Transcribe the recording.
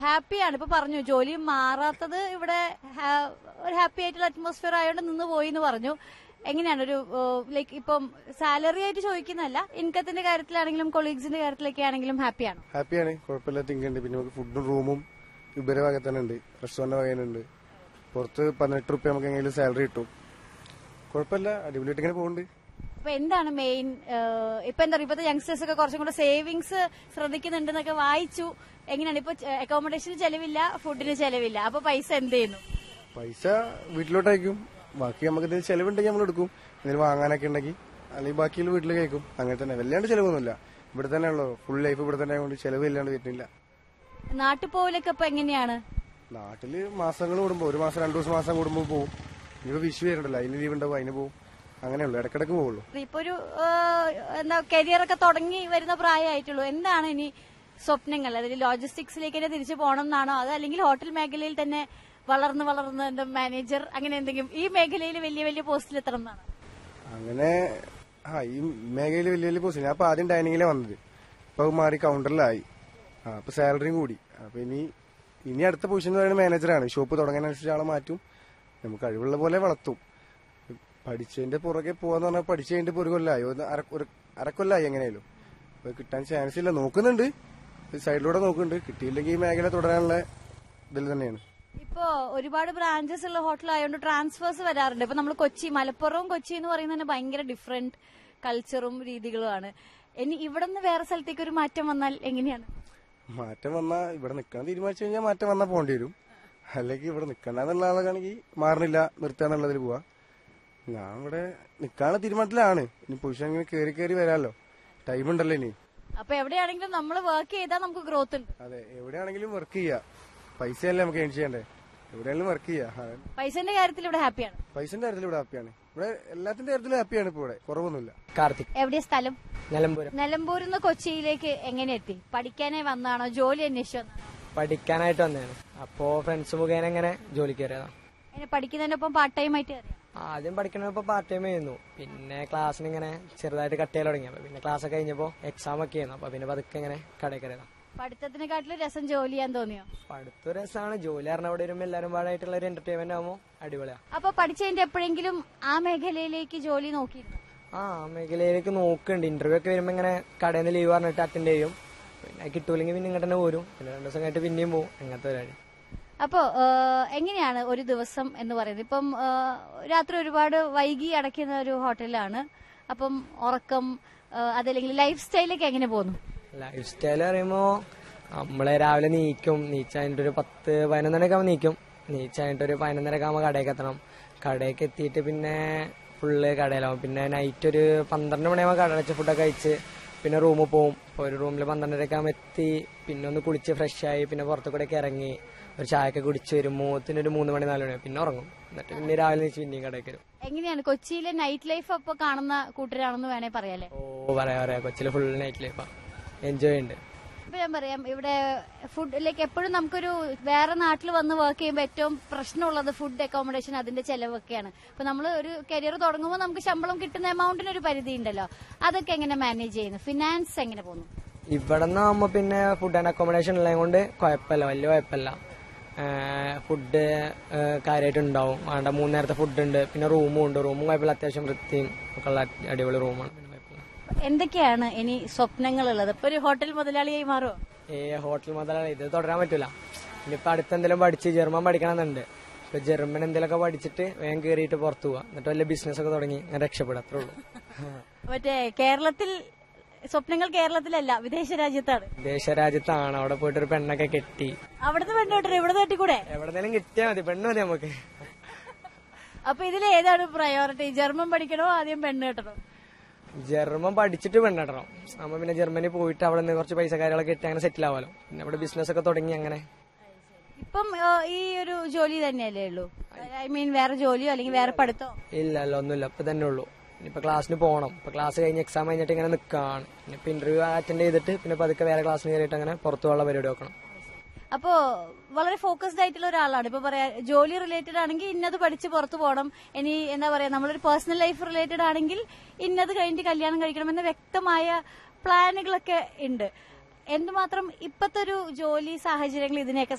ഹാപ്പിയാണ് ഇപ്പൊ പറഞ്ഞു ജോലി മാറാത്തത് ഇവിടെ ഹാ- ഒരു ഹാപ്പി ആയിട്ടുള്ള അറ്റ്മോസ്ഫിയർ ആയതുകൊണ്ട് നിന്ന് പോയി എന്ന് പറഞ്ഞു എങ്ങനെയാണ് ഒരു ലൈക്ക് ഇപ്പം സാലറി ആയിട്ട് ചോദിക്കുന്നതല്ല ഇൻകത്തിന്റെ കാര്യത്തിലാണെങ്കിലും കൊളീഗ്സിന്റെ കാര്യത്തിലൊക്കെ ആണെങ്കിലും ഹാപ്പിയാണോ ഹാപ്പിയാണ് കുഴപ്പമില്ല തിങ്കുണ്ട് പിന്നെ നമുക്ക് ഫുഡും റൂമും ഇവരെ വക തന്നെ ഉണ്ട് റെസ്റ്റോറന്റ് വകയുണ്ട് പുറത്ത് പതിനെട്ട് റുപ്യ നമുക്ക് എങ്ങനെയും സാലറി കിട്ടും കുഴപ്പമില്ല അടിപൊളിയായിട്ട് ഇങ്ങനെ പോകുന്നുണ്ട് അപ്പൊ എന്താണ് മെയിൻ ഇപ്പൊ എന്താ പറയുക ഇപ്പോഴത്തെ യങ്സ്റ്റേഴ്സ് ഒക്കെ കുറച്ചും കൂടെ സേവിങ്സ് ശ്രദ്ധിക്കുന്നുണ്ടെന്നൊക്കെ വായിച്ചു എങ്ങനെയാണ് ഇപ്പൊ അക്കോമഡേഷന് ചെലവില്ല ഫുഡിന് ചെലവില്ല അപ്പൊ പൈസ എന്ത് ചെയ്യുന്നു പൈസ വീട്ടിലോട്ട് അയക്കും ബാക്കി നമുക്ക് എന്തെങ്കിലും ചെലവുണ്ടെങ്കിൽ നമ്മൾ എടുക്കും എന്തെങ്കിലും വാങ്ങാനൊക്കെ ഉണ്ടെങ്കിൽ അല്ലെങ്കിൽ ബാക്കിയുള്ള വീട്ടിൽ കഴിക്കും അങ്ങനെ തന്നെ വല്ലാണ്ട് ചെലവൊന്നുമില്ല ഇവിടെ തന്നെ ഉള്ളൂ ഫുൾ ലൈഫ് ഇവിടെ തന്നെ ആയതുകൊണ്ട് ചെലവ് ഇല്ലാണ്ട് വരുന്നില്ല നാട്ടിൽ പോകലൊക്കെ ഇപ്പൊ എങ്ങനെയാണ് നാട്ടില് മാസങ്ങൾ കൂടുമ്പോൾ ഒരു മാസം രണ്ടു ദിവസം മാസം കൂടുമ്പോൾ പോകും ഇനിയിപ്പോ വിഷു വരുന്നുണ്ടല്ലോ അതിന് ലീവ് ഉണ്ടാവും അതിന് പോകും അങ്ങനെയുള്ളൂ ഇടക്കിടക്ക് പോകുള്ളൂ ഇപ്പൊ ഒരു ഏഹ്, എന്താ കരിയർ ഒക്കെ തുടങ്ങി വരുന്ന പ്രായമായിട്ടുള്ളൂ എന്താണ് ഇനി സ്വപ്നങ്ങൾ അതിൽ ലോജിസ്റ്റിക്സിലേക്ക് തന്നെ തിരിച്ചു പോകണം എന്നാണോ അത് അല്ലെങ്കിൽ ഹോട്ടൽ മേഖലയിൽ തന്നെ വളർന്ന് വളർന്ന് എന്താ മാനേജർ അങ്ങനെ എന്തെങ്കിലും ഈ മേഖലയിൽ വലിയ വലിയ പോസ്റ്റിൽ എത്തണം എന്നാണ് അങ്ങനെ ആ ഈ മേഖലയിൽ വലിയ വലിയ പോസ്റ്റ് ഞാൻ അപ്പൊ ആദ്യം ഡൈനിങ്ങിലെ വന്നത് ഇപ്പൊ അത് മാറി കൗണ്ടറിലായി ആ അപ്പൊ സാലറിയും കൂടി അപ്പൊ ഇനി ഇനി അടുത്ത പൊസിഷൻ എന്ന് പറയുന്നത് മാനേജറാണ് ഷോപ്പ് തുടങ്ങാനനുസരിച്ച് ആളെ മാറ്റും നമുക്ക് കഴിവുള്ള പോലെ വളർത്തും പഠിച്ചതിന്റെ പുറകെ പോവാന്ന് പറഞ്ഞാൽ പഠിച്ചു കഴിഞ്ഞിട്ട് ഇപ്പൊ ഒരു കൊല്ലായി ഒരു അര- ഒരു അരക്കൊല്ലായി എങ്ങനെയാലും അപ്പൊ കിട്ടാൻ ചാൻസ് ഇല്ല നോക്കുന്നുണ്ട് സൈഡിലൂടെ നോക്കുന്നുണ്ട് കിട്ടിയില്ലെങ്കിൽ ഈ മേഖല തുടരാനുള്ള ഇതിൽ തന്നെയാണ് ഇപ്പോ ഒരുപാട് ബ്രാഞ്ചസ് ഉള്ള ഹോട്ടൽ ആയതുകൊണ്ട് ട്രാൻസ്ഫേഴ്സ് വരാറുണ്ട് ഇപ്പൊ നമ്മൾ കൊച്ചി മലപ്പുറവും കൊച്ചി എന്ന് പറയുന്നത് തന്നെ ഭയങ്കര ഡിഫറെന്റ് കൾച്ചറും രീതികളുമാണ് ഇനി ഇവിടെ നിന്ന് വേറെ സ്ഥലത്തേക്ക് ഒരു മാറ്റം വന്നാൽ എങ്ങനെയാണ് മാറ്റം വന്നാ ഇവിടെ നിൽക്കാൻ തീരുമാനിച്ചു കഴിഞ്ഞാൽ മാറ്റം വന്നാൽ പോകേണ്ടി വരും അല്ലെങ്കിൽ ഇവിടെ നിൽക്കണ്ടെന്നുള്ള ആളാണെങ്കിൽ മാറണില്ല നിർത്താന്നുള്ളതിൽ പോവാ ഞാൻ ഇവിടെ നിൽക്കാനുള്ള തീരുമാനത്തിലാണ് ഇനി പൊസിഷൻ ഇങ്ങനെ കയറി കയറി വരാമല്ലോ ടൈം ഉണ്ടല്ലോ ഇനി അപ്പൊ എവിടെയാണെങ്കിലും നമ്മൾ വർക്ക് ചെയ്താൽ നമുക്ക് ഗ്രോത്ത് ഉണ്ട് അതെ എവിടെയാണെങ്കിലും വർക്ക് ചെയ്യാം പൈസയല്ലേ നമുക്ക് ഏൺ ചെയ്യണ്ടേ എവിടെയാണെങ്കിലും വർക്ക് ചെയ്യാം അതെ. പൈസന്റെ കാര്യത്തിൽ ഇവിടെ ഹാപ്പിയാണ് പൈസന്റെ കാര്യത്തിൽ ഇവിടെ ഹാപ്പിയാണ് ഇവിടെ എല്ലാത്തിന്റെ കാര്യത്തിലും ഹാപ്പിയാണ് ഇപ്പോൾ ഇവിടെ കുറവൊന്നുമില്ല കാർത്തിക് എവിടെയാ സ്ഥലം നിലമ്പൂരം നിലമ്പൂരിൽ നിന്ന് കൊച്ചിയിലേക്ക് എങ്ങനെ എത്തി പഠിക്കാനേ വന്നാണോ ജോലി അന്വേഷിച്ചു വന്നാണോ പഠിക്കാനായിട്ട് വന്നതാണ് അപ്പോ ഫ്രണ്ട്സ് മുഖേന ഇങ്ങനെ ജോലി കയറിയതാ എന്നെ പഠിക്കുന്നതിനൊപ്പം പാർട്ട് ടൈം ആയിട്ട് കയറിയോ? ആദ്യം പഠിക്കണപ്പോ പാർട്ട് ടൈം ചെയ്യുന്നു പിന്നെ ക്ലാസ്സിന് ഇങ്ങനെ ചെറുതായിട്ട് കട്ട് ചെയ്യാൻ തുടങ്ങി അപ്പൊ പിന്നെ ക്ലാസ് ഒക്കെ കഴിഞ്ഞപ്പോ എക്സാം ഒക്കെ ചെയ്യുന്നു അപ്പൊ പിന്നെ പതുക്കെ ഇങ്ങനെ കടയിൽ കയറിയതാ പഠിത്തത്തിനെക്കാട്ടിലും രസം ജോലി ചെയ്യാൻ തോന്നിയോ അപ്പൊ അടുത്ത രസമാണ് ജോലി പറഞ്ഞ അവിടെ വരുമ്പോൾ എല്ലാവരും പാടായിട്ടുള്ള ഒരു എന്റർടൈൻമെന്റ് ആകുമ്പോൾ അടിപൊളിയാ അപ്പൊ പഠിച്ചതിന്റെ എപ്പോഴെങ്കിലും ആ മേഖലയിലേക്ക് ജോലി നോക്കിയിരുന്നു ആ മേഖലയിലേക്ക് നോക്കുന്നുണ്ട് ഇന്റർവ്യൂ ഒക്കെ വരുമ്പോ ഇങ്ങനെ കടയിൽ നിന്ന് ലീവ് പറഞ്ഞിട്ട് അറ്റൻഡ് ചെയ്യും പിന്നെ കിട്ടൂലെങ്കിൽ പിന്നെ ഇങ്ങോട്ട് തന്നെ പോരും പിന്നെ രണ്ടു ദിവസം കഴിഞ്ഞിട്ട് പിന്നെയും പോകും അങ്ങനത്തെ പരിപാടി അപ്പോ ഏഹ്, എങ്ങനെയാണ് ഒരു ദിവസം എന്ന് പറയുന്നത് ഇപ്പം ഏഹ്, രാത്രി ഒരുപാട് വൈകി അടയ്ക്കുന്ന ഒരു ഹോട്ടലാണ് അപ്പം ഉറക്കം ഏഹ്, അതല്ലെങ്കിൽ ലൈഫ് സ്റ്റൈലൊക്കെ എങ്ങനെ പോകുന്നു ലൈഫ് സ്റ്റൈൽ പറയുമ്പോ നമ്മളെ രാവിലെ നീക്കും നീച്ച് കഴിഞ്ഞിട്ട് ഒരു പത്ത് പതിനൊന്നരയൊക്കെ ആകുമ്പോൾ നീക്കും നീച്ച് കഴിഞ്ഞിട്ട് ഒരു പതിനൊന്നരയൊക്കെ ആകുമ്പോൾ കടയിലേക്ക് എത്തണം കടയിലേക്ക് എത്തിയിട്ട് പിന്നെ ഫുള്ള് കടയിലാവും പിന്നെ നൈറ്റ് ഒരു പന്ത്രണ്ട് മണിയാകുമ്പോൾ കട അടച്ച ഫുഡൊക്കെ കഴിച്ച് പിന്നെ റൂമിൽ പോവും അപ്പോൾ ഒരു റൂമിൽ പന്ത്രണ്ടരയൊക്കെ ആകുമ്പോൾ എത്തി പിന്നെ ഒന്ന് കുളിച്ച് ഫ്രഷ് ആയി പിന്നെ പുറത്തു കൂടെ ഒക്കെ ഇറങ്ങി ഒരു ചായയൊക്കെ കുടിച്ച് വരും മൂത്തിന് ഒരു മൂന്ന് മണി നാല് മണി പിന്നെ ഉറങ്ങും എന്നിട്ട് പിന്നെ രാവിലെ നീച്ച് പിന്നെയും കടയിലേക്ക് വരും എങ്ങനെയാണ് കൊച്ചിയിലെ നൈറ്റ് ലൈഫ് അപ്പൊ കാണുന്ന കൂട്ടരാണെന്ന് വേണേ പറയാല്ലേ ഓ പറയാ പറയാ കൊച്ചിയിൽ ഫുൾ നൈറ്റ് ലൈഫാ എൻജോയ് ഉണ്ട് ഇപ്പൊ ഞാൻ പറയാം ഇവിടെ ഫുഡ് ലൈക്ക് എപ്പോഴും നമുക്കൊരു വേറെ നാട്ടിൽ വന്ന് വർക്ക് ചെയ്യുമ്പോൾ ഏറ്റവും പ്രശ്നമുള്ളത് ഫുഡ് അക്കോമഡേഷൻ അതിന്റെ ചെലവൊക്കെയാണ് ഇപ്പൊ നമ്മൾ ഒരു കരിയർ തുടങ്ങുമ്പോൾ നമുക്ക് ശമ്പളം കിട്ടുന്ന എമൗണ്ടിന് ഒരു പരിധി ഉണ്ടല്ലോ അതൊക്കെ എങ്ങനെ മാനേജ് ചെയ്യുന്നു ഫിനാൻസ് എങ്ങനെ പോകുന്നു ഇവിടെ നിന്നാകുമ്പോ പിന്നെ ഫുഡ് ആൻഡ് അക്കോമഡേഷൻ ഉള്ളത് കൊണ്ട് കുഴപ്പമില്ല വലിയ കുഴപ്പമില്ല ഫുഡ് കാര്യമായിട്ട് ഉണ്ടാവും വേണ്ട മൂന്ന് നേരത്തെ ഫുഡ് ഉണ്ട് പിന്നെ റൂമും ഉണ്ട് റൂമും കുഴപ്പമില്ല അത്യാവശ്യം വൃത്തിയും ഒക്കെ ഉള്ള അടിപൊളി റൂമാണ് പിന്നെ കുഴപ്പമില്ല എന്തൊക്കെയാണ് ഇനി സ്വപ്നങ്ങളുള്ളത് ഇപ്പൊ ഒരു ഹോട്ടൽ മുതലാളിയായി മാറുമോ ഈ ഹോട്ടൽ മുതലാണ് ഇത് തുടരാൻ പറ്റൂല ഇനിയിപ്പോ അടുത്ത് എന്തെങ്കിലും പഠിച്ച് ജർമ്മൻ പഠിക്കണമെന്നുണ്ട് ഇപ്പൊ ജർമ്മൻ എന്തെങ്കിലുമൊക്കെ പഠിച്ചിട്ട് വേഗം കയറിയിട്ട് പുറത്തു പോവാ എന്നിട്ട് വല്ല ബിസിനസ് ഒക്കെ തുടങ്ങി ഞാൻ രക്ഷപ്പെടും അത്രേ ഉള്ളൂ മറ്റേ കേരളത്തിൽ സ്വപ്നങ്ങൾ കേരളത്തിലല്ല വിദേശ രാജ്യത്താണ് ദേശരാജ്യത്താണ് അവിടെ പോയിട്ട് ഒരു പെണ്ണൊക്കെ കെട്ടി അവിടുന്ന് പെണ്ണോട്ടർ ഇവിടെ തട്ടിക്കൂടെ എവിടെന്നെങ്കിലും കിട്ടിയാൽ മതി പെണ്ണ് മതി നമുക്ക് അപ്പൊ ഇതിൽ ഏതാണ് പ്രയോറിറ്റി ജർമ്മൻ പഠിക്കണോ ആദ്യം പെണ്ണ് കെട്ടണോ ജർമ്മൻ പഠിച്ചിട്ട് പെണ്ണിടണം നമ്മ പിന്നെ ജർമ്മനി പോയിട്ട് അവിടെ നിന്ന് കുറച്ച് പൈസ കാര്യങ്ങളൊക്കെ ഇട്ട് അങ്ങനെ സെറ്റിൽ ആവാലോ പിന്നെ അവിടെ ബിസിനസ് ഒക്കെ തുടങ്ങി അങ്ങനെ ഇപ്പം ആ, ഈ ഒരു ജോലി തന്നെയല്ലേ ഉള്ളൂ ഐ മീൻ വേറെ ജോലിയോ അല്ലെങ്കിൽ വേറെ പഠിത്തോ ഇല്ല അല്ല ഒന്നുമില്ല ഇപ്പൊ തന്നെ ഉള്ളൂ ഇനിയിപ്പോ ക്ലാസ്സിന് പോകണം ഇപ്പൊ ക്ലാസ് കഴിഞ്ഞ് എക്സാം കഴിഞ്ഞിട്ട് ഇങ്ങനെ നിൽക്കുകയാണ് ഇനിയിപ്പോ ഇന്റർവ്യൂ അറ്റൻഡ് ചെയ്തിട്ട് പിന്നെ പതുക്കെ വേറെ ക്ലാസ്സിന് കയറിയിട്ട് അങ്ങനെ പുറത്തു പോകാനുള്ള പരിപാടി നോക്കണം അപ്പോ വളരെ ഫോക്കസ്ഡ് ആയിട്ടുള്ള ഒരാളാണ് ഇപ്പൊ പറയാ ജോലി റിലേറ്റഡ് ആണെങ്കിൽ ഇന്നത് പഠിച്ച് പുറത്തു പോകണം ഇനി എന്താ പറയാ നമ്മളൊരു പേഴ്സണൽ ലൈഫ് റിലേറ്റഡ് ആണെങ്കിൽ ഇന്നത് കഴിഞ്ഞിട്ട് കല്യാണം കഴിക്കണം എന്ന വ്യക്തമായ പ്ലാനുകളൊക്കെ ഉണ്ട് എന്തുമാത്രം ഇപ്പത്തെ ഒരു ജോലി സാഹചര്യങ്ങൾ ഇതിനെയൊക്കെ